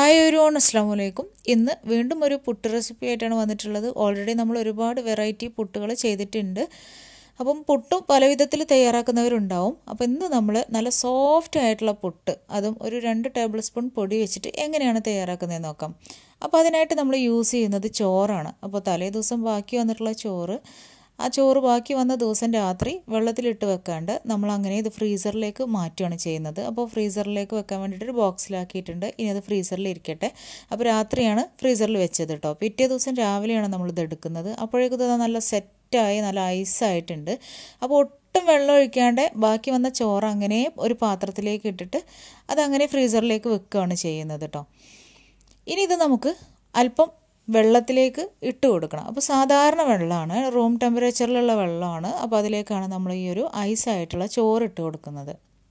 hi ഒരു on അസ്സാം വലൈക്കും ഇന്ന് വീണ്ടും ഒരു പുട്ട് റെസിപ്പി ആയിട്ടാണ് വന്നിട്ടുള്ളത് ഓൾറെഡി നമ്മൾ ഒരുപാട് വെറൈറ്റി പുട്ടുകൾ ചെയ്തിട്ടുണ്ട് അപ്പം പുട്ടും പല വിധത്തിൽ തയ്യാറാക്കുന്നവരുണ്ടാവും അപ്പോൾ ഇന്ന് നമ്മൾ നല്ല സോഫ്റ്റ് ആയിട്ടുള്ള പുട്ട് അതും ഒരു രണ്ട് ടേബിൾ സ്പൂൺ പൊടി വെച്ചിട്ട് എങ്ങനെയാണ് തയ്യാറാക്കുന്നതെന്ന് നോക്കാം അപ്പോൾ അതിനായിട്ട് നമ്മൾ യൂസ് ചെയ്യുന്നത് ചോറാണ് അപ്പോൾ തലേ ദിവസം ബാക്കി വന്നിട്ടുള്ള ചോറ് ആ ചോറ് ബാക്കി വന്ന ദിവസം രാത്രി വെള്ളത്തിലിട്ട് വെക്കാണ്ട് നമ്മൾ അങ്ങനെ ഇത് ഫ്രീസറിലേക്ക് മാറ്റുകയാണ് ചെയ്യുന്നത് അപ്പോൾ ഫ്രീസറിലേക്ക് വെക്കാൻ വേണ്ടിയിട്ട് ഒരു ബോക്സിലാക്കിയിട്ടുണ്ട് ഇനി അത് ഫ്രീസറിൽ ഇരിക്കട്ടെ അപ്പോൾ രാത്രിയാണ് ഫ്രീസറിൽ വെച്ചത് കേട്ടോ പിറ്റേ ദിവസം രാവിലെയാണ് നമ്മളിത് എടുക്കുന്നത് അപ്പോഴേക്കും ഇത് നല്ല സെറ്റായി നല്ല ഐസായിട്ടുണ്ട് അപ്പോൾ ഒട്ടും വെള്ളം ഒഴിക്കാണ്ട് ബാക്കി വന്ന ചോറ് അങ്ങനെ ഒരു പാത്രത്തിലേക്ക് ഇട്ടിട്ട് അതങ്ങനെ ഫ്രീസറിലേക്ക് വെക്കുകയാണ് ചെയ്യുന്നത് കേട്ടോ ഇനി ഇത് നമുക്ക് അല്പം വെള്ളത്തിലേക്ക് ഇട്ട് കൊടുക്കണം അപ്പോൾ സാധാരണ വെള്ളമാണ് റൂം ടെമ്പറേച്ചറിലുള്ള വെള്ളമാണ് അപ്പോൾ അതിലേക്കാണ് നമ്മൾ ഈ ഒരു ഐസായിട്ടുള്ള ചോറ് ഇട്ട് കൊടുക്കുന്നത്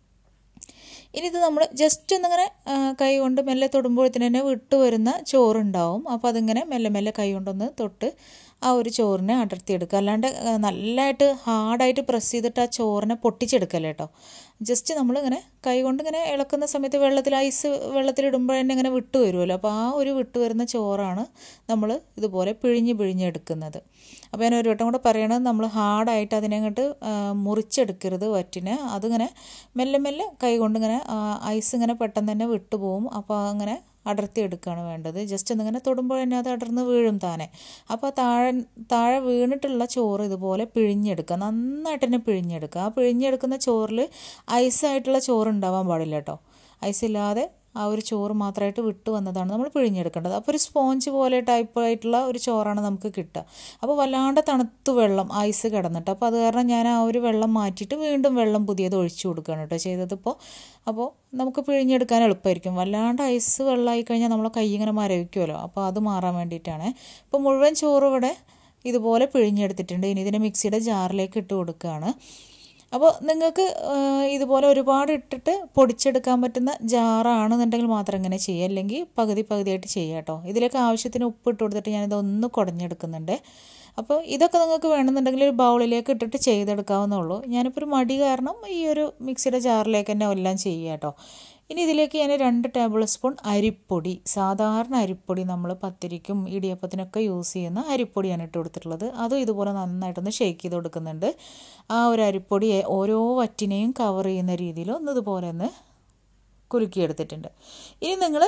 ഇനി ഇത് നമ്മൾ ജസ്റ്റ് ഒന്നിങ്ങനെ കൈ കൊണ്ട് മെല്ലെ തൊടുമ്പോഴത്തേന് തന്നെ വിട്ടു വരുന്ന ചോറുണ്ടാവും അപ്പോൾ അതിങ്ങനെ മെല്ലെ മെല്ലെ കൈ കൊണ്ടൊന്ന് തൊട്ട് ആ ഒരു ചോറിനെ അടർത്തിയെടുക്കുക അല്ലാണ്ട് നല്ലതായിട്ട് ഹാർഡായിട്ട് പ്രസ് ചെയ്തിട്ട് ആ ചോറിനെ പൊട്ടിച്ചെടുക്കല്ലേ കേട്ടോ ജസ്റ്റ് നമ്മളിങ്ങനെ കൈ കൊണ്ട് ഇങ്ങനെ ഇളക്കുന്ന സമയത്ത് വെള്ളത്തിൽ ഐസ് വെള്ളത്തിലിടുമ്പോൾ തന്നെ ഇങ്ങനെ വിട്ടു വരുമല്ലോ അപ്പോൾ ആ ഒരു വിട്ടു വരുന്ന ചോറാണ് നമ്മൾ ഇതുപോലെ പിഴിഞ്ഞ് പിഴിഞ്ഞെടുക്കുന്നത് അപ്പോൾ ഞാൻ ഒരു വട്ടം കൂടെ പറയണത് നമ്മൾ ഹാർഡായിട്ട് അതിനെ അങ്ങോട്ട് മുറിച്ചെടുക്കരുത് വറ്റിന് അതിങ്ങനെ മെല്ലെ മെല്ലെ കൈ കൊണ്ട് ഇങ്ങനെ ഐസ് ഇങ്ങനെ പെട്ടെന്ന് തന്നെ വിട്ടുപോകും അപ്പോൾ അങ്ങനെ അടർത്തി എടുക്കുകയാണ് വേണ്ടത് ജസ്റ്റ് ഒന്നിങ്ങനെ തൊടുമ്പോൾ തന്നെ അത് അടർന്ന് വീഴും താനെ അപ്പോൾ താഴെ താഴെ വീണിട്ടുള്ള ചോറ് ഇതുപോലെ പിഴിഞ്ഞെടുക്കുക നന്നായിട്ട് തന്നെ പിഴിഞ്ഞെടുക്കുക ആ പിഴിഞ്ഞെടുക്കുന്ന ചോറിൽ ഐസായിട്ടുള്ള ചോറ് ഉണ്ടാവാൻ പാടില്ല കേട്ടോ ഐസില്ലാതെ ആ ഒരു ചോറ് മാത്രമായിട്ട് വിട്ടു വന്നതാണ് നമ്മൾ പിഴിഞ്ഞെടുക്കേണ്ടത് അപ്പോൾ ഒരു സ്പോഞ്ച് പോലെ ടൈപ്പ് ആയിട്ടുള്ള ഒരു ചോറാണ് നമുക്ക് കിട്ടുക അപ്പോൾ വല്ലാണ്ട് തണുത്ത് വെള്ളം ഐസ് കിടന്നിട്ട് അപ്പോൾ അത് കാരണം ഞാൻ ആ ഒരു വെള്ളം മാറ്റിയിട്ട് വീണ്ടും വെള്ളം പുതിയത് ഒഴിച്ചു കൊടുക്കുകയാണ് കേട്ടോ ചെയ്തതിപ്പോൾ അപ്പോൾ നമുക്ക് പിഴിഞ്ഞെടുക്കാൻ എളുപ്പമായിരിക്കും വല്ലാണ്ട് ഐസ് വെള്ളമായി കഴിഞ്ഞാൽ നമ്മളെ കൈ ഇങ്ങനെ മരവിക്കുമല്ലോ അപ്പോൾ അത് മാറാൻ വേണ്ടിയിട്ടാണ് ഇപ്പോൾ മുഴുവൻ ചോറ് ഇവിടെ ഇതുപോലെ പിഴിഞ്ഞെടുത്തിട്ടുണ്ട് ഇനി ഇതിനെ മിക്സിയുടെ ജാറിലേക്ക് ഇട്ട് കൊടുക്കുകയാണ് അപ്പോൾ നിങ്ങൾക്ക് ഇതുപോലെ ഒരുപാട് ഇട്ടിട്ട് പൊടിച്ചെടുക്കാൻ പറ്റുന്ന ജാറാണെന്നുണ്ടെങ്കിൽ മാത്രം ഇങ്ങനെ ചെയ്യുക അല്ലെങ്കിൽ പകുതി പകുതിയായിട്ട് ചെയ്യുക കേട്ടോ ഇതിലേക്ക് ആവശ്യത്തിന് ഉപ്പ് ഇട്ട് കൊടുത്തിട്ട് ഞാനിത് ഒന്ന് കുടഞ്ഞെടുക്കുന്നുണ്ട് അപ്പോൾ ഇതൊക്കെ നിങ്ങൾക്ക് വേണമെന്നുണ്ടെങ്കിൽ ഒരു ബൗളിലേക്ക് ഇട്ടിട്ട് ചെയ്തെടുക്കാവുന്നുള്ളൂ ഞാനിപ്പോൾ ഒരു മടി കാരണം ഈ ഒരു മിക്സിയുടെ ജാറിലേക്ക് തന്നെ എല്ലാം ചെയ്യുക കേട്ടോ ഇനി ഇതിലേക്ക് ഞാൻ രണ്ട് ടേബിൾ സ്പൂൺ അരിപ്പൊടി സാധാരണ അരിപ്പൊടി നമ്മൾ പത്തിരിക്കും ഇടിയപ്പത്തിനൊക്കെ യൂസ് ചെയ്യുന്ന അരിപ്പൊടിയാണ് ഇട്ട് കൊടുത്തിട്ടുള്ളത് അതും ഇതുപോലെ നന്നായിട്ടൊന്ന് ഷേക്ക് ചെയ്ത് കൊടുക്കുന്നുണ്ട് ആ ഒരു അരിപ്പൊടി ഓരോ വറ്റിനെയും കവർ ചെയ്യുന്ന രീതിയിൽ ഒന്ന് ഇതുപോലെ ഒന്ന് കുലുക്കിയെടുത്തിട്ടുണ്ട് ഇനി നിങ്ങൾ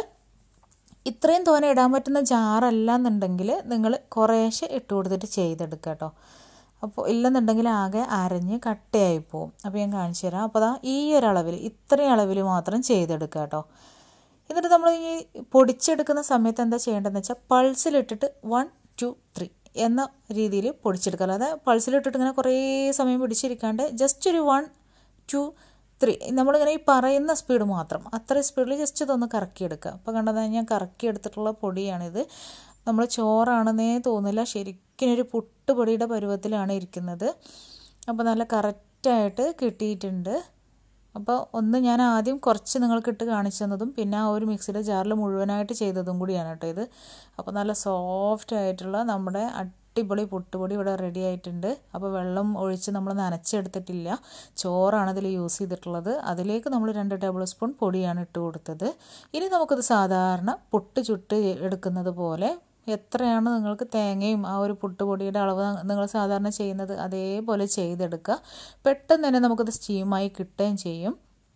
ഇത്രയും തോനെ ഇടാൻ പറ്റുന്ന ജാറല്ല എന്നുണ്ടെങ്കിൽ നിങ്ങൾ കുറേശ്ശെ ഇട്ട് കൊടുത്തിട്ട് ചെയ്തെടുക്കുക കേട്ടോ അപ്പോൾ ഇല്ലെന്നുണ്ടെങ്കിൽ ആകെ അരഞ്ഞ് കട്ടയായി പോവും അപ്പോൾ ഞാൻ കാണിച്ചു തരാം അപ്പോൾ അതാ ഈ ഒരു അളവിൽ ഇത്രയും അളവിൽ മാത്രം ചെയ്തെടുക്കുക കേട്ടോ എന്നിട്ട് നമ്മൾ ഈ പൊടിച്ചെടുക്കുന്ന സമയത്ത് എന്താ ചെയ്യേണ്ടതെന്ന് വെച്ചാൽ പൾസിലിട്ടിട്ട് വൺ ടു ത്രീ എന്ന രീതിയിൽ പൊടിച്ചെടുക്കുക അല്ലാതെ പൾസിലിട്ടിട്ട് ഇങ്ങനെ കുറേ സമയം പിടിച്ചിരിക്കാണ്ട് ജസ്റ്റ് ഒരു വൺ ടു ത്രീ നമ്മളിങ്ങനെ ഈ പറയുന്ന സ്പീഡ് മാത്രം അത്ര സ്പീഡിൽ ജസ്റ്റ് ഇതൊന്ന് കറക്കിയെടുക്കുക അപ്പോൾ കണ്ടത് ഞാൻ കറക്കിയെടുത്തിട്ടുള്ള പൊടിയാണിത് നമ്മൾ ചോറാണെന്നേ തോന്നില്ല ശരിക്കും ഒരു പുട്ടുപൊടിയുടെ പരുവത്തിലാണ് ഇരിക്കുന്നത് അപ്പോൾ നല്ല കറക്റ്റായിട്ട് കിട്ടിയിട്ടുണ്ട് അപ്പോൾ ഒന്ന് ഞാൻ ആദ്യം കുറച്ച് നിങ്ങൾക്ക് ഇട്ട് കാണിച്ചു തന്നതും പിന്നെ ആ ഒരു മിക്സിയുടെ ജാറിൽ മുഴുവനായിട്ട് ചെയ്തതും കൂടിയാണ് കേട്ടോ ഇത് അപ്പോൾ നല്ല സോഫ്റ്റ് ആയിട്ടുള്ള നമ്മുടെ അടിപൊളി പുട്ടുപൊടി ഇവിടെ റെഡി ആയിട്ടുണ്ട് അപ്പോൾ വെള്ളം ഒഴിച്ച് നമ്മൾ നനച്ചെടുത്തിട്ടില്ല ചോറാണ് ഇതിൽ യൂസ് ചെയ്തിട്ടുള്ളത് അതിലേക്ക് നമ്മൾ രണ്ട് ടേബിൾ സ്പൂൺ പൊടിയാണ് ഇട്ട് കൊടുത്തത് ഇനി നമുക്കിത് സാധാരണ പുട്ട് ചുട്ട് എടുക്കുന്നത് പോലെ എത്രയാണ് നിങ്ങൾക്ക് തേങ്ങയും ആ ഒരു പുട്ടുപൊടിയുടെ അളവ് നിങ്ങൾ സാധാരണ ചെയ്യുന്നത് അതേപോലെ ചെയ്തെടുക്കുക പെട്ടെന്ന് തന്നെ നമുക്കത് സ്റ്റീമായി കിട്ടുകയും ചെയ്യും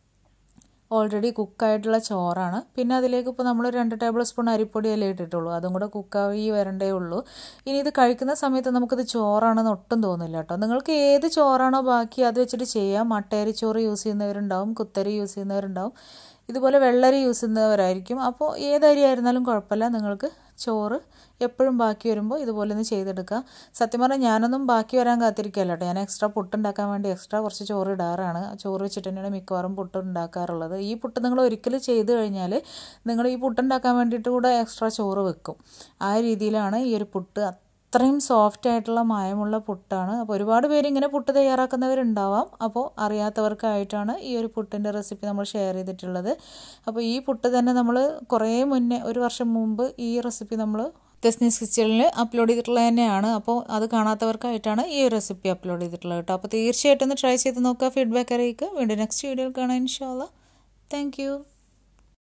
ഓൾറെഡി കുക്കായിട്ടുള്ള ചോറാണ് പിന്നെ അതിലേക്ക് ഇപ്പോൾ നമ്മൾ രണ്ട് ടേബിൾ സ്പൂൺ അരിപ്പൊടിയല്ലേ ഇട്ടിട്ടുള്ളൂ അതും കൂടെ കുക്കായി വരണ്ടേ ഉള്ളൂ ഇനി ഇത് കഴിക്കുന്ന സമയത്ത് നമുക്കിത് ചോറാണെന്ന് ഒട്ടും തോന്നില്ല കേട്ടോ നിങ്ങൾക്ക് ഏത് ചോറാണോ ബാക്കി അത് വെച്ചിട്ട് ചെയ്യാം മട്ടയരി ചോറ് യൂസ് ചെയ്യുന്നവരുണ്ടാവും കുത്തരി യൂസ് ചെയ്യുന്നവരുണ്ടാവും ഇതുപോലെ വെള്ളരി യൂസ് ചെയ്യുന്നവരായിരിക്കും അപ്പോൾ ഏതരി ആയിരുന്നാലും കുഴപ്പമില്ല നിങ്ങൾക്ക് ചോറ് എപ്പോഴും ബാക്കി വരുമ്പോൾ ഇതുപോലെ ഒന്ന് ചെയ്തെടുക്കുക സത്യം പറഞ്ഞാൽ ഞാനൊന്നും ബാക്കി വരാൻ കാത്തിരിക്കുകയല്ല കേട്ടോ ഞാൻ എക്സ്ട്രാ പുട്ടുണ്ടാക്കാൻ വേണ്ടി എക്സ്ട്രാ കുറച്ച് ചോറ് ഇടാറാണ് ചോറ് വെച്ചിട്ട് തന്നെയാണ് മിക്കവാറും പുട്ട് ഉണ്ടാക്കാറുള്ളത് ഈ പുട്ട് നിങ്ങൾ ഒരിക്കലും ചെയ്ത് കഴിഞ്ഞാൽ നിങ്ങൾ ഈ പുട്ടുണ്ടാക്കാൻ വേണ്ടിയിട്ട് കൂടെ എക്സ്ട്രാ ചോറ് വെക്കും ആ രീതിയിലാണ് ഈ ഒരു പുട്ട് അത്രയും സോഫ്റ്റ് ആയിട്ടുള്ള മായമുള്ള പുട്ടാണ് അപ്പോൾ ഒരുപാട് പേര് ഇങ്ങനെ പുട്ട് തയ്യാറാക്കുന്നവരുണ്ടാവാം അപ്പോൾ അറിയാത്തവർക്കായിട്ടാണ് ഈ ഒരു പുട്ടിൻ്റെ റെസിപ്പി നമ്മൾ ഷെയർ ചെയ്തിട്ടുള്ളത് അപ്പോൾ ഈ പുട്ട് തന്നെ നമ്മൾ കുറേ മുന്നേ ഒരു വർഷം മുമ്പ് ഈ റെസിപ്പി നമ്മൾ തെസ്നീസ് കിച്ചണിൽ അപ്ലോഡ് ചെയ്തിട്ടുള്ളത് തന്നെയാണ് അപ്പോൾ അത് കാണാത്തവർക്കായിട്ടാണ് ഈ റെസിപ്പി അപ്ലോഡ് ചെയ്തിട്ടുള്ളത് കേട്ടോ അപ്പോൾ തീർച്ചയായിട്ടും ഒന്ന് ട്രൈ ചെയ്ത് നോക്കുക ഫീഡ്ബാക്ക് അറിയിക്കുക വീണ്ടും നെക്സ്റ്റ് വീഡിയോയിൽ കാണാം ഇൻഷാല്ല താങ്ക്